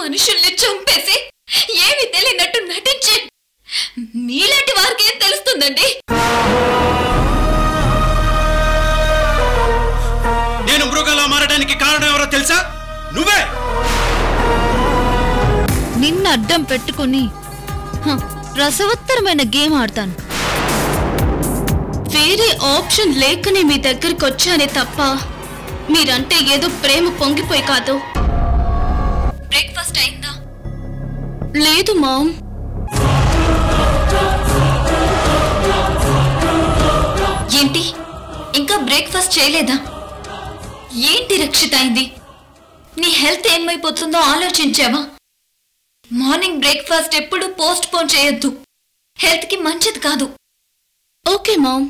మనుషుల్ని చంపేసి ఏమి తెలియనట్టు నటించే మీలాంటి వారికి ఏం తెలుస్తుందండి నేను మృగంలా మారడానికి కారణం ఎవరో తెలుసా నువ్వే నిన్ను అడ్డం పెట్టుకుని హ, రసవత్తరమైన గేమ్ ఆడతాను వేరే ఆప్షన్ లేకనే మీ దగ్గరికి వచ్చానే తప్ప మీరంటే ఏదో ప్రేమ పొంగిపోయి కాదు బ్రేక్ఫాస్ట్ అయిందా లేదు మామ్ ఏంటి ఇంకా బ్రేక్ఫాస్ట్ చేయలేదా ఏంటి రక్షిత అయింది నీ హెల్త్ ఏమైపోతుందో ఆలోచించావా మార్నింగ్ బ్రేక్ఫాస్ట్ ఎప్పుడు పోస్ట్ పోన్ చేయొద్దు హెల్త్ కి మంచిది కాదు ఓకే మామ్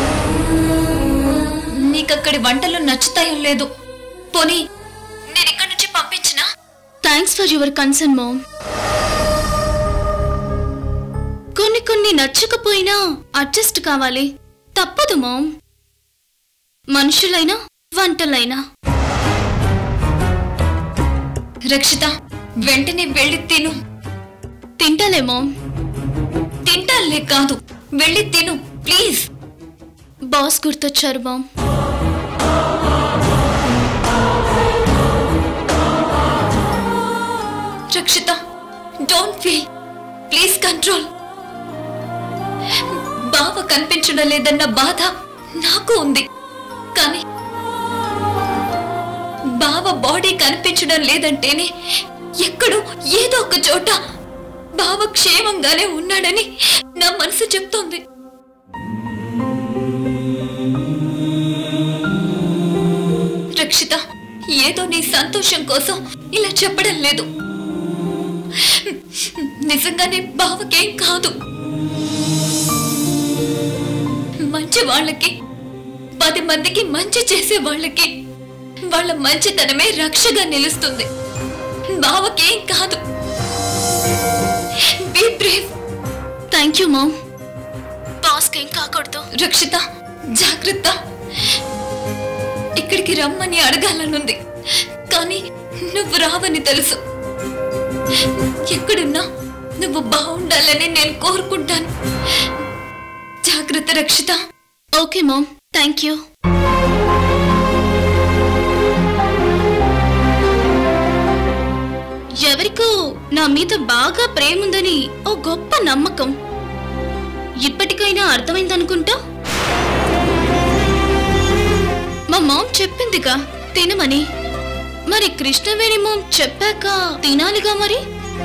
నీకక్కడి వంటలు నచ్చుతాయో లేదు పోనీ నేను ఇక్కడి నుంచి పంపించినా thanks for your concern mom కొన్ని కొన్ని నచ్చకపోయినా అడ్జస్ట్ కావాలి తప్పదు మామ్ మనుషులైనా వంటలైనా రక్షిత వెంటనే వెళ్ళి తిను తింటాలే మామ్ తింటాలే కాదు వెళ్ళి తిను ప్లీజ్ బాస్ గుర్తొచ్చారు mom Rakshita don't feel please control బావ కనిపించడం లేదన్న బాధ నాకు ఉంది కానీ బావ బాడీ కనిపించడం లేదంటేనే ఎక్కడో ఏదో ఒక చోట బావ క్షేమంగానే ఉన్నాడని నా మనసు చెప్తోంది రక్షిత ఏదో నీ సంతోషం కోసం ఇలా చెప్పడం లేదు నిజంగానే బావకేం కాదు మంచి వాళ్ళకి పది మందికి మంచి చేసే వాళ్ళకి వాళ్ళ మంచితనమే రక్షగా నిలుస్తుంది బావకేం కాదు be brave thank you mom బాస్కి ఏం కాకూడదు రక్షిత జాగ్రత్త ఇక్కడికి రమ్మని అడగాలనుంది కానీ నువ్వు రావని తెలుసు ఎక్కడున్నా నువ్వు బాగుండాలని నేను కోరుకుంటాను జాగ్రత్త Rakshita okay mom thank you ఎవరికో నా మీద బాగా ప్రేముందని ఓ గొప్ప నమ్మకం ఇప్పటికైనా అర్థమైందనుకుంటా మా మామ్ చెప్పిందిగా తినమని మరి కృష్ణవేణి మామ్ చెప్పాక తినాలిగా మరి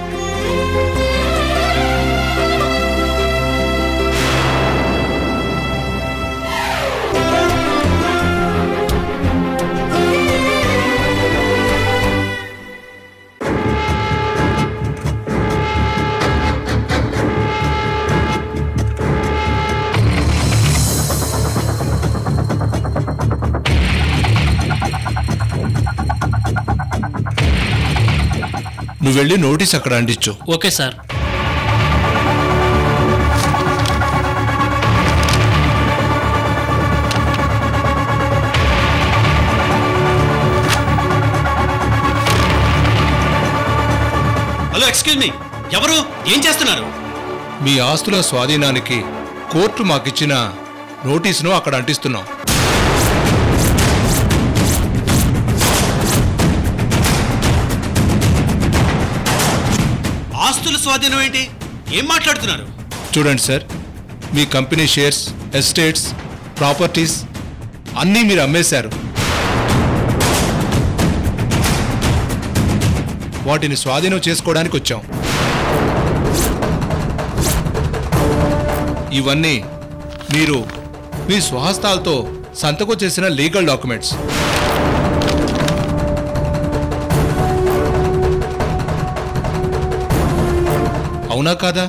నువ్వు వెళ్ళి నోటీస్ అక్కడ అంటించు okay sir hello excuse me ఎవరు ఏం చేస్తున్నారు మీ ఆస్తుల స్వాధీనానికి కోర్టు మాకిచ్చిన నోటీసును అక్కడ అంటిస్తున్నాం ఆస్తుల స్వాధీనం ఏంటి ఏం మాట్లాడుతున్నారు చూడండి సార్ మీ కంపెనీ షేర్స్ ఎస్టేట్స్ ప్రాపర్టీస్ అన్నీ మీరు అమ్మేశారు వాటిని స్వాధీనం చేసుకోవడానికి వచ్చాం ఇవన్నీ మీరు మీ స్వహస్తాలతో సంతకం చేసిన లీగల్ డాక్యుమెంట్స్ అవునా కాదా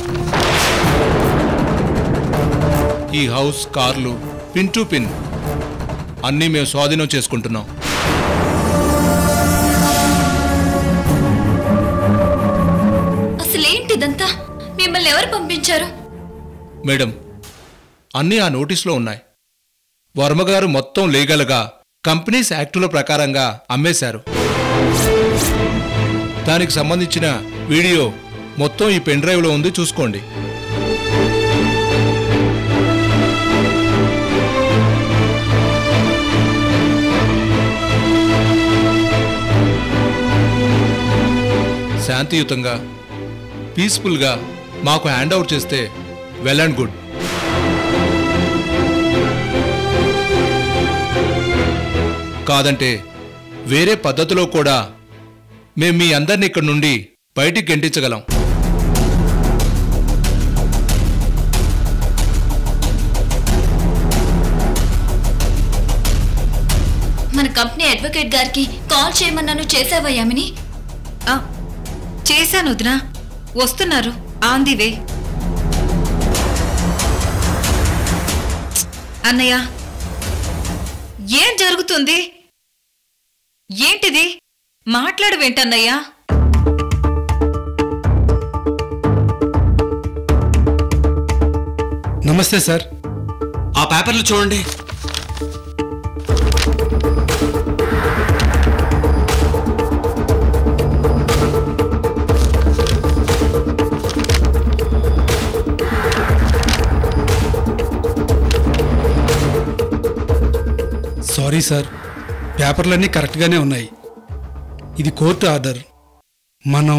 ఈ హౌస్ కార్లు పిన్ టు పిన్ అన్నీ మేము స్వాధీనం చేసుకుంటున్నాం అసలేంటిదంతా మిమ్మల్ని ఎవరు పంపించారు మేడం అన్నీ ఆ నోటీసులో ఉన్నాయి వర్మగారు మొత్తం లీగల్గా కంపెనీస్ యాక్టుల ప్రకారంగా అమ్మేశారు దానికి సంబంధించిన వీడియో మొత్తం ఈ పెన్ డ్రైవ్లో ఉంది చూసుకోండి శాంతియుతంగా పీస్ఫుల్గా మాకు హ్యాండ్ అవుట్ చేస్తే వెల్ అండ్ గుడ్ కాదంటే వేరే పద్ధతిలో కూడా మేము మీ అందరిని ఇక్కడి నుండి బయటికి గెంటించగలం మన కంపెనీ అడ్వకేట్ గారికి కాల్ చేయమన్నాను చేసావా యామిని ఆ, చేశాను వదినా వస్తున్నారు ఆన్ ది వే అన్నయ్య ఏం జరుగుతుంది ఏంటిది మాట్లాడవేంటన్నయ్యా నమస్తే సార్ ఆ పేపర్లు చూడండి సారీ సార్ పేపర్లన్నీ కరెక్ట్గానే ఉన్నాయి ఇది కోర్టు ఆర్డర్ మనం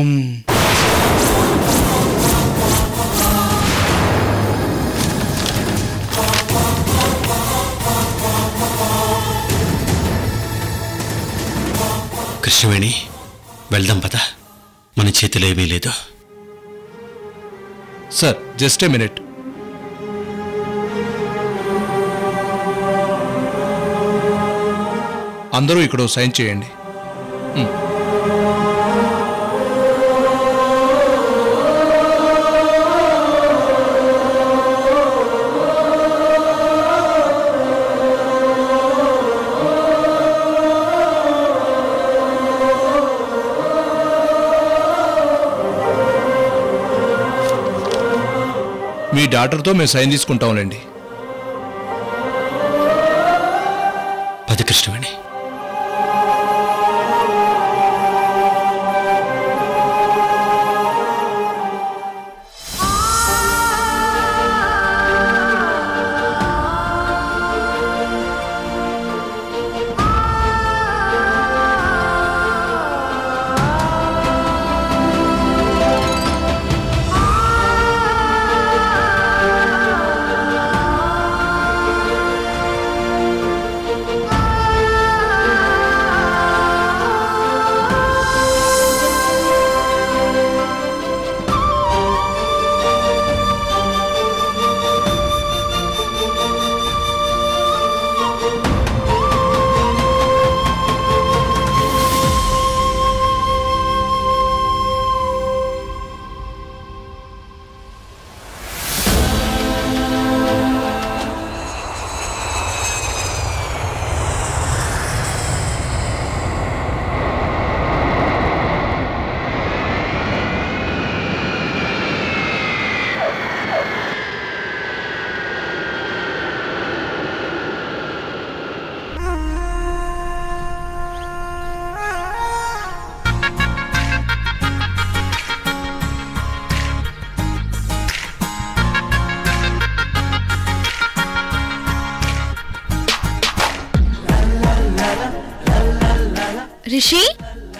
కృష్ణవేణి వెళ్దాం పద మన చేతిలో ఏమీ లేదు సార్ జస్ట్ ఏ మినిట్ అందరూ ఇక్కడ ఓ సైన్ చేయండి మ్. మీ డాక్టర్తో మేము సైన్ తీసుకుంటాంలేండి పద కృష్ణవేణి రిషి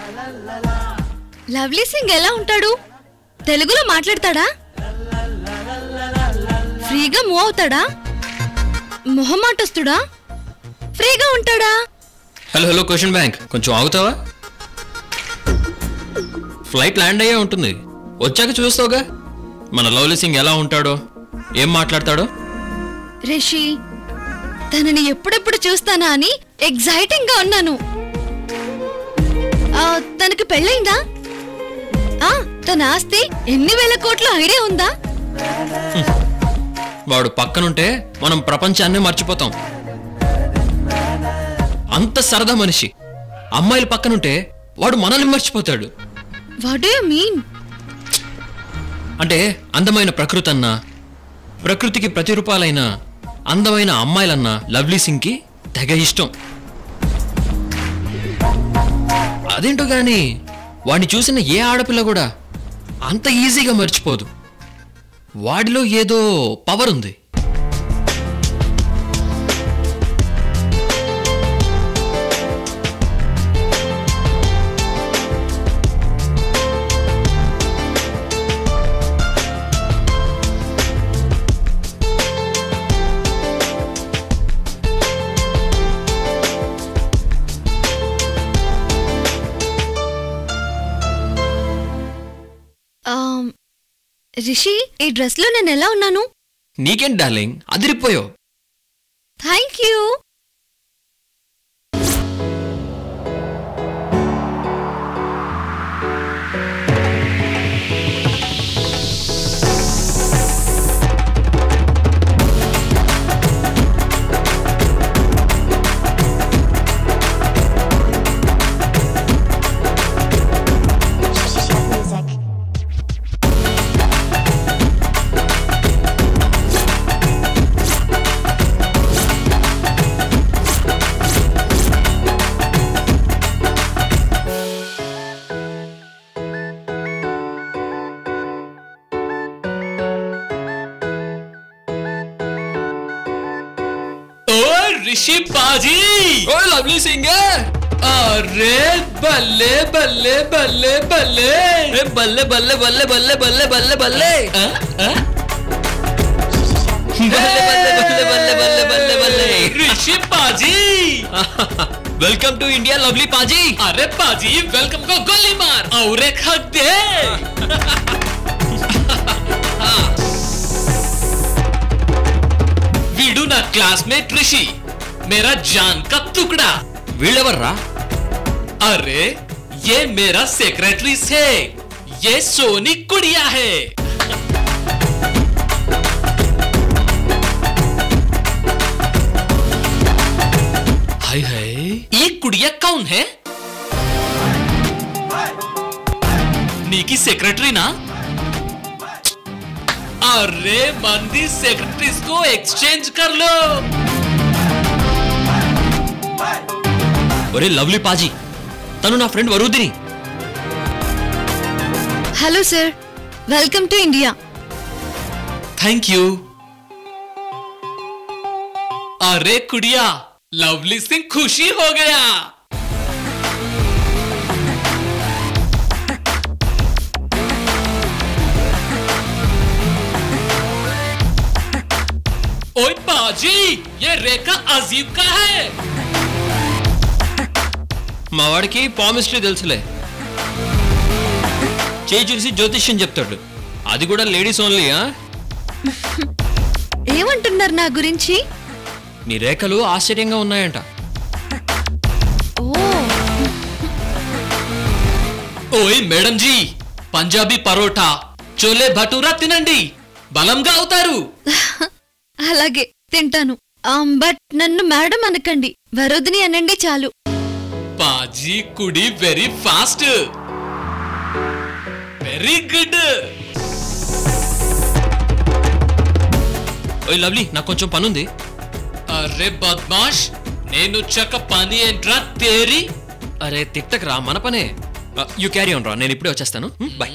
లవ్లీ సింగ్ ఎలా ఉంటాడు తెలుగులో మాట్లాడతాడా ఫ్రీగా మూవ్ అవుతాడా మొహమాటస్తుడా ఫ్రీగా ఉంటాడా హలో హలో క్వశ్చన్ బ్యాంక్ కొంచెం ఆగుతావా ఫ్లైట్ ల్యాండ్ అయ్యే ఉంటుంది వచ్చాక చూస్తావుగా మన లవ్లీ సింగ్ ఎలా ఉంటాడో ఏం మాట్లాడతాడో రిషి తనని ఎప్పుడెప్పుడు చూస్తానా అని ఎగ్జైటింగ్ గా ఉన్నాను ఆ, తనకి పెళ్ళైందా ఆ, తన ఆస్తి ఎన్ని వేల కోట్ల ఐడియా ఉందా వాడు పక్కనుంటే మనం ప్రపంచాన్ని మర్చిపోతాం అంత సరదా మనిషి అమ్మాయిల పక్కనుంటే వాడు మనల్ని మర్చిపోతాడు వాట్ యు మీన్ అంటే అందమైన ప్రకృతి అన్నా ప్రకృతికి ప్రతిరూపాలైన అందమైన అమ్మాయిలన్నా లవ్లీ సింగ్కి తెగ ఇష్టం అదేంటో గాని వాడిని చూసిన ఏ ఆడపిల్ల కూడా అంత ఈజీగా మర్చిపోదు వాడిలో ఏదో పవర్ ఉంది ఆమ్, రిషి ఈ డ్రెస్ లో నేను ఎలా ఉన్నాను నీకేం డార్లింగ్ అదిరిపోయావు థ్యాంక్ యూ ओ ऋषि बाजी ఓ లవ్లీ సింగర్ अरे बल्ले बल्ले बल्ले बल्ले బల్లె బల్లె బల్లె బల్లె బల్లె బల్లె బల్లె हाँ? हाँ? బల్లె బల్లె బల్లె బల్లె బల్లె బల్లె బల్లె Rishi Paaji welcome to India lovely Paaji अरे बाजी वेलकम को गोली मार और एक हक दे वीडू ना क्लासमेट ऋषि मेरा जान का टुकड़ा వీళ్ళెవర్రా अरे ये मेरा सेक्रेटरी से ये सोनी कुड़िया है हाय हाय ये कुड़िया कौन है नीकी सेक्रेटरी ना अरे मंदी सेक्रेटरीज को एक्सचेंज कर लो ఒరే లవ్లీ పాజీ తను నా friend Varudini hello sir welcome to India thank you अरे कुड़िया लवली सिंह खुशी हो गया ओए बाजी ये रेखा अजीब का है మా వాడికి పామిస్ట్రీ తెలుసులే చేయి చూసి జ్యోతిష్యం చెప్తాడు అది కూడా లేడీస్ ఓన్లీ ఆ ఏమంటున్నారు నా గురించి నీ రేఖలు ఆశ్చర్యంగా ఉన్నాయంట ఓ ఓయ్ మేడం జీ పంజాబీ పరోటా చోలే భటూరా తినండి బలంగా అవుతారు అలాగే తింటాను ఆమ్, బట్ నన్ను మేడం అనకండి వరుదిని అనండి చాలు బాజీ కుడి వెరీ ఫాస్ట్ వెరీ గుడ్ ఓయ్ లవ్లీ నాకు కొంచెం పనుంది అరే బద్మాష్ నేను చక్క పని ఏంట్రా తేరి అరే తిట్టకు రా మన పనే యూ క్యారీ ఆన్ రా నేను ఇప్పుడే వచ్చేస్తాను బాయ్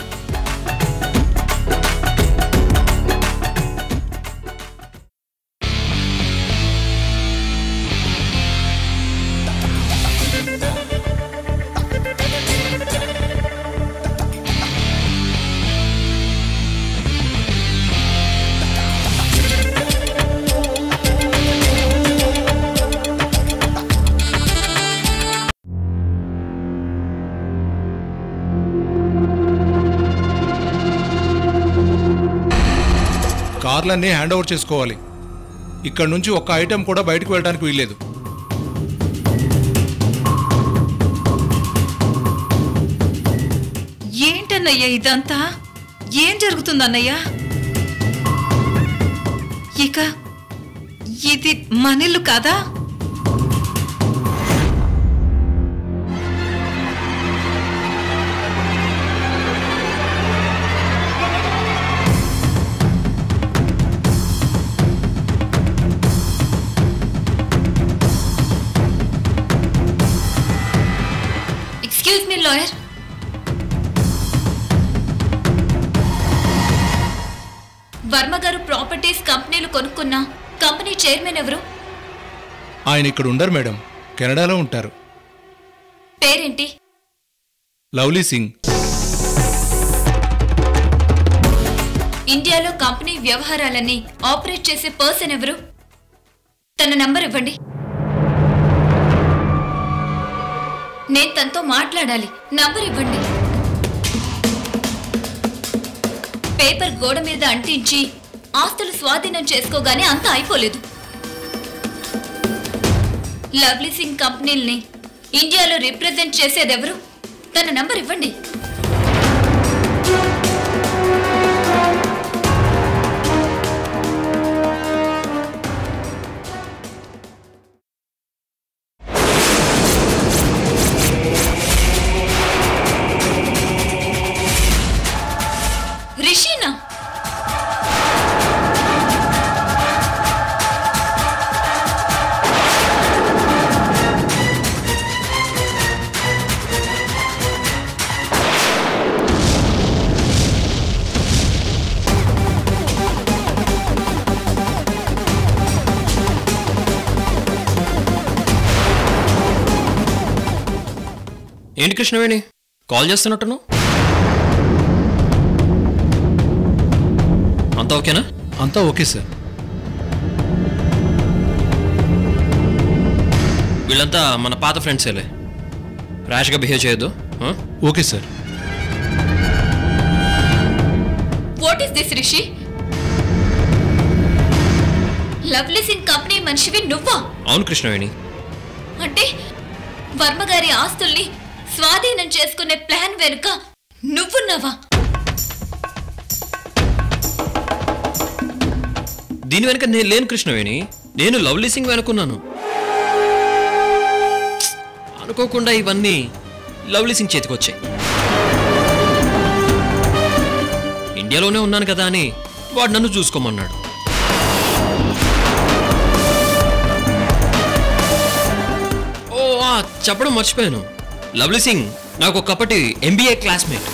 కార్లన్నీ హ్యాండ్ ఓవర్ చేసుకోవాలి ఇక్కడ నుంచి ఒక్క ఐటెం కూడా బయటకు వెళ్ళడానికి వీల్లేదు ఏంటన్నయ్య ఇదంతా ఏం జరుగుతుందన్నయ్య ఇక ఇది మనిల్లు కాదా ఎక్స్క్యూజ్ మీ లాయర్ వర్మ గారు ప్రాపర్టీస్ కంపెనీలు కొనుక్కున్న కంపెనీ చైర్మన్ ఎవరు ఆయన ఇక్కడ ఉండరు మేడం కెనడాలో ఉంటారు పేరేంటి లవ్లీ సింగ్ ఇండియాలో కంపెనీ వ్యవహారాలన్నీ ఆపరేట్ చేసే పర్సన్ ఎవరు తన నంబర్ ఇవ్వండి నేను తనతో మాట్లాడాలి నంబర్ ఇవ్వండి పేపర్ గోడ మీద అంటించి ఆస్తులు స్వాధీనం చేసుకోగానే అంతా అయిపోలేదు లవ్లీ సింగ్ కంపెనీల్ని ఇండియాలో రిప్రజెంట్ చేసేదెవరు తన నంబర్ ఇవ్వండి రిషినా ఏంటి కృష్ణవేణి కాల్ చేస్తున్నట్టును అంతా ఓకేనా అంతా ఓకే సార్ వీళ్ళంతా మన పాత ఫ్రెండ్సేలే ర్యాష్గా బిహేవ్ చేయొద్దు ఆ? Okay sir what is this Rishi Lovely Singh company మనిషివి నువ్వా అవును కృష్ణవేణి అంటే వర్మ గారి ఆస్తుల్ని స్వాధీనం చేసుకునే ప్లాన్ వెనుక నువ్వున్నావా దీని వెనక నేను లేను కృష్ణవేణి నేను లవ్లీ సింగ్ వెనుకున్నాను అనుకోకుండా ఇవన్నీ లవ్లీ సింగ్ చేతికి వచ్చాయి ఇండియాలోనే ఉన్నాను కదా అని వాడు నన్ను చూసుకోమన్నాడు ఓ ఆ, చెప్పడం మర్చిపోయాను లవ్లీ సింగ్ నాకు ఒకప్పటి ఎంబీఏ క్లాస్మేట్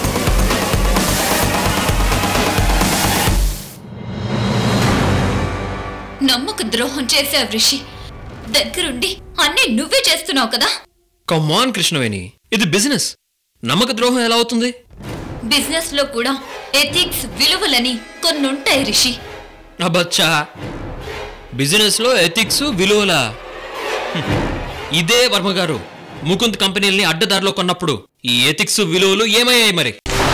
నమ్మక ద్రోహం చేసావు రిషి దగ్గరుండి అన్నీ నువ్వే చేస్తున్నావు కదా కమాన్ కృష్ణవేణి ఇది బిజినెస్ నమ్మక ద్రోహం ఎలా అవుతుంది బిజినెస్ లో కూడా ఎథిక్స్ విలువలని కొన్నుంటాయి రిషి అబ్బచ్చా బిజినెస్లో ఎథిక్స్ విలువల హ్మ్. ఇదే వర్మ గారు ముకుంద్ కంపెనీల్ని అడ్డదారిలో కొన్నప్పుడు ఈ ఎథిక్స్ విలువలు ఏమయ్యాయి మరి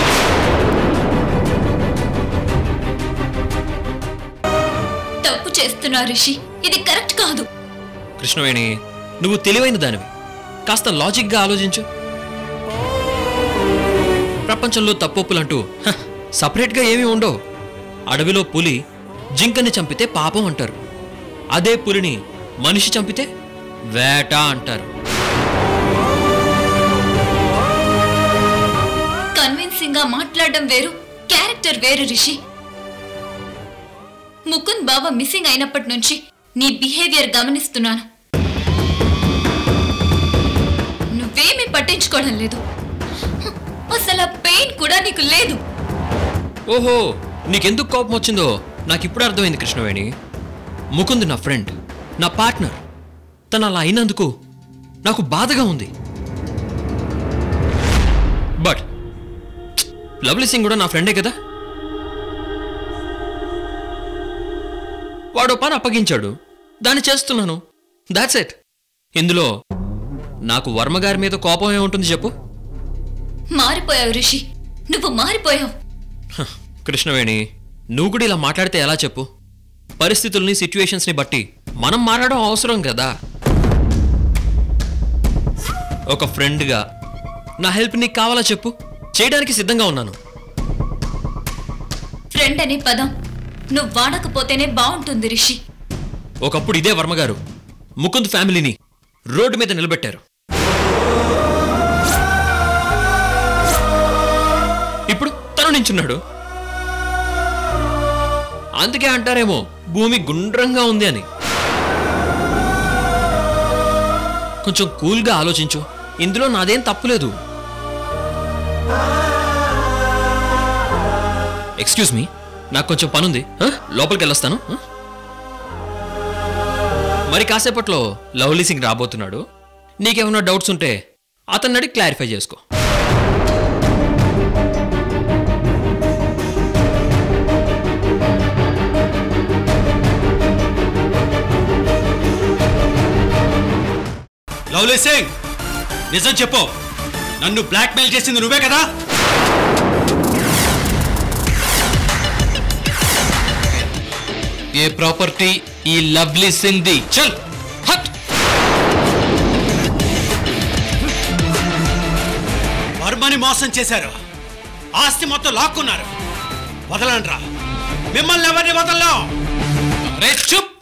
తప్పు చేస్తున్నావు రిషి ఇది కరెక్ట్ కాదు కృష్ణవేణి నువ్వు తెలివైన దానివి కాస్త లాజిక్గా ఆలోచించు ప్రపంచంలో తప్పొప్పులంటూ హ, సపరేట్గా ఏమీ ఉండవు అడవిలో పులి జింకని చంపితే పాపం అంటారు అదే పులిని మనిషి చంపితే వేట అంటారు కన్విన్సింగ్ గా మాట్లాడడం వేరు క్యారెక్టర్ వేరు రిషి ముకుంద్ బావ మిస్సింగ్ అయినప్పటి నుంచి నీ బిహేవియర్ గమనిస్తున్నాను నువ్వేమీ పట్టించుకోవడం లేదు అసలు ఆ పెయిన్ కూడా నీకు లేదు ఓహో నీకెందుకు కోపం వచ్చిందో నాకు ఇప్పుడు అర్థమైంది కృష్ణవేణి ముకుంద్ నా ఫ్రెండ్ నా పార్ట్నర్ తను అలా అయినందుకు నాకు బాధగా ఉంది బట్ లవ్లీ సింగ్ కూడా నా ఫ్రెండే కదా వాడు పని అప్పగించాడు దాన్ని చేస్తున్నాను దాట్స్ ఎట్ ఇందులో నాకు వర్మ గారి మీద కోపం ఏముంటుంది చెప్పు మారిపోయావు రిషి నువ్వు మారిపోయావు హ, కృష్ణవేణి నువ్వు కూడా ఇలా మాట్లాడితే ఎలా చెప్పు పరిస్థితుల్ని సిచ్యువేషన్స్ని బట్టి మనం మారడం అవసరం కదా ఒక ఫ్రెండ్గా నా హెల్ప్ నీకు కావాలా చెప్పు చేయడానికి సిద్ధంగా ఉన్నాను ఫ్రెండ్ అనే పదం నువ్వు వాడకపోతేనే బాగుంటుంది రిషి ఒకప్పుడు ఇదే వర్మగారు ముకుంద్ ఫ్యామిలీని రోడ్డు మీద నిలబెట్టారు ఇప్పుడు తను నించున్నాడు అందుకే అంటారేమో భూమి గుండ్రంగా ఉంది అని కొంచెం కూల్గా ఆలోచించు ఇందులో నాదేం తప్పులేదు ఎక్స్క్యూజ్ మీ నాకు కొంచెం పనుంది ఆ? లోపలికి వెళ్ళొస్తాను ఆ? మరి కాసేపట్లో లవ్లీ సింగ్ రాబోతున్నాడు నీకేమైనా డౌట్స్ ఉంటే అతన్ని అడిగి క్లారిఫై చేసుకో లవ్లీ సింగ్ నిజం చెప్పు నన్ను బ్లాక్మెయిల్ చేసింది నువ్వే కదా ఏ ప్రాపర్టీ ఈ లవ్లీ సింగ్ ది చల్ హట్ వర్మని మోసం చేశారు ఆస్తి మొత్తం లాక్కున్నారు వదలండ్రా మిమ్మల్ని ఎవరిని వదలం అరే చుప్